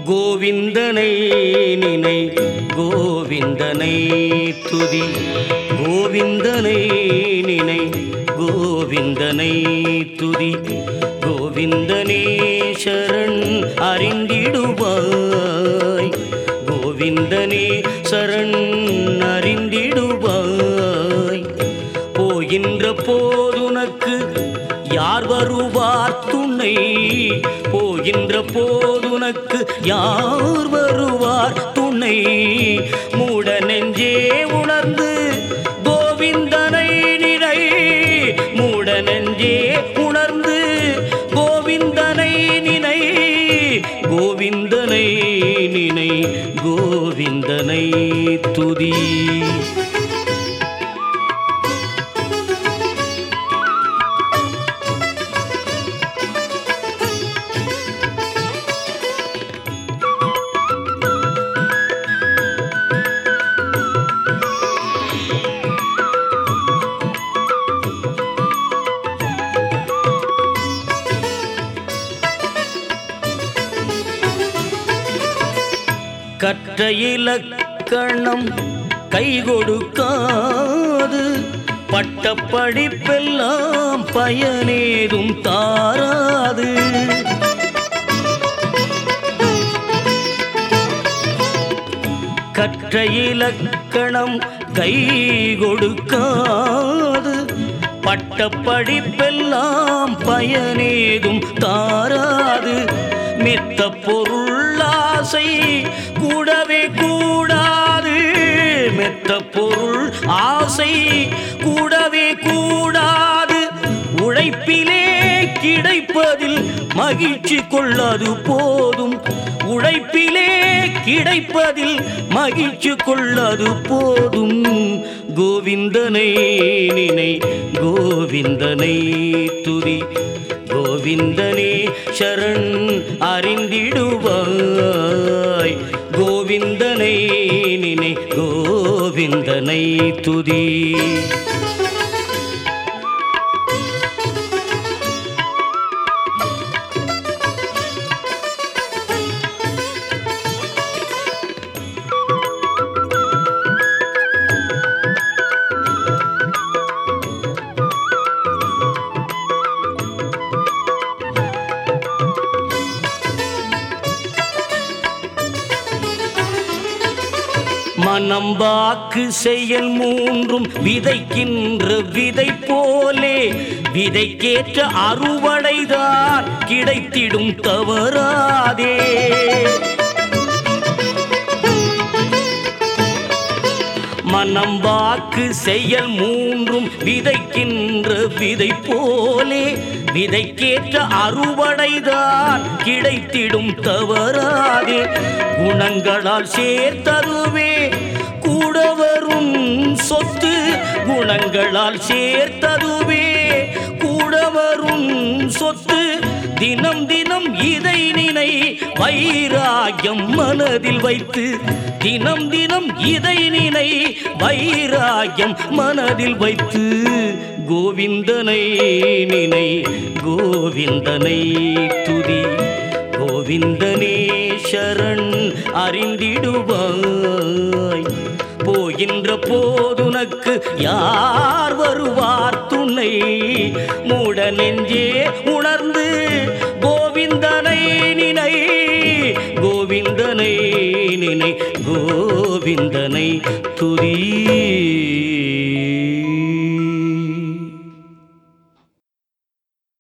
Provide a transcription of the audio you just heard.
கோவிந்தனை நினை கோவிந்தனை துதி கோவிந்தனை நினை கோவிந்தனை துதி கோவிந்தனே சரண் அறிந்திடுவாய் கோவிந்தனே சரண் அறிந்திடுவாய் போகின்ற போதுனக்கு யார் வருவார் துணை போகின்ற போதுனக்கு யார் வருவார் துணை மூட நெஞ்சே உணர்ந்து கோவிந்தனை நினை மூட நெஞ்சே உணர்ந்து கோவிந்தனை நினை கோவிந்தனை நினை கோவிந்தனை துதி கற்ற இலக்கணம் கை கொடுக்காது பட்ட படிப்பெல்லாம் பயனேதும் தாராது கற்ற இலக்கணம் கை கொடுக்காது பட்ட படிப்பெல்லாம் பயனேதும் தாராது மெத்த பொருளாசை கூடவே கூடாது மெத்த பொருள் ஆசை கூடவே கூடாது உழைப்பிலே கிடைப்பதில் மகிழ்ச்சி கொள்ளது போதும் உழைப்பிலே கிடைப்பதில் மகிழ்ச்சி கொள்ளது போதும் கோவிந்தனை நினை கோவிந்தனை துதி கோவிந்தனே சரண் அறிந்திடுவாய் கோவிந்தனை நினை கோவிந்தனை துதி மனம் வாக்கு செயல் மூன்றும் விதைக்கின்ற விதை போலே விதைக்கேற்ற அறுவடைதான் கிடைத்திடும் தவறாதே மனம் வாக்கு செயல் மூன்றும் விதைக்கின்ற விதை போலே விதைக்கேற்ற அறுவடைதான் கிடைத்திடும் தவறாதே குணங்களால் சேர்த்ததுவே கூட வரும் சொத்து குணங்களால் சேர்த்ததுவே கூட வரும் சொத்து தினம் தினம் இதை நினை வைராகியம் மனதில் வைத்து தினம் தினம் இதை நினை வைராகியம் மனதில் வைத்து கோவிந்தனை நினை கோவிந்தனை துதி கோவிந்தனே சரண் அறிந்திடுவாய் போகின்ற போதுனக்கு யார் வருவார் துணை மூட நெஞ்சே உணர்ந்து கோவிந்தனை நினை கோவிந்தனை நினை கோவிந்தனை துதி